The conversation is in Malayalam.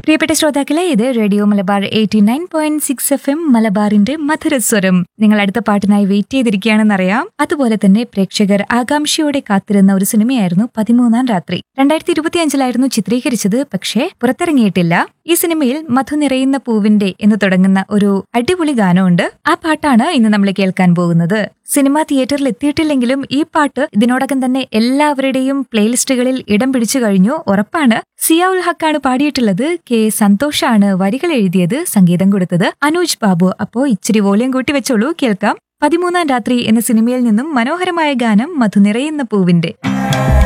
പ്രിയപ്പെട്ട ശ്രോതാക്കളെ ഇത് radio Malabar eighty nine point six F M മലബാറിന്റെ മധുരസ്വരം നിങ്ങൾ അടുത്ത പാട്ടിനായി വെയിറ്റ് ചെയ്തിരിക്കുകയാണെന്നറിയാം അതുപോലെ തന്നെ പ്രേക്ഷകർ ആകാംക്ഷയോടെ കാത്തിരുന്ന ഒരു സിനിമയായിരുന്നു പതിമൂന്നാം രാത്രി രണ്ടായിരത്തി ഇരുപത്തിയഞ്ചിലായിരുന്നു ചിത്രീകരിച്ചത് പക്ഷേ പുറത്തിറങ്ങിയിട്ടില്ല ഈ സിനിമയിൽ മധു നിറയുന്ന പൂവിന്റെ എന്ന് തുടങ്ങുന്ന ഒരു അടിപൊളി ഗാനമുണ്ട് ആ പാട്ടാണ് ഇന്ന് നമ്മൾ കേൾക്കാൻ പോകുന്നത് സിനിമ തിയേറ്ററിൽ എത്തിയിട്ടില്ലെങ്കിലും ഈ പാട്ട് ഇതിനോടകം തന്നെ എല്ലാവരുടെയും പ്ലേലിസ്റ്റുകളിൽ ഇടം പിടിച്ചു കഴിഞ്ഞു ഉറപ്പാണ് സിയ ഉൽ ഹക്കാണ് പാടിയിട്ടുള്ളത് കെ സന്തോഷാണ് വരികൾ എഴുതിയത് സംഗീതം കൊടുത്തത് അനൂജ് ബാബു അപ്പോ ഇച്ചിരി വോളിയം കൂട്ടി വെച്ചോളൂ കേൾക്കാം പതിമൂന്നാം രാത്രി എന്ന സിനിമയിൽ നിന്നും മനോഹരമായ ഗാനം മധു നിറയുന്ന പൂവിന്റെ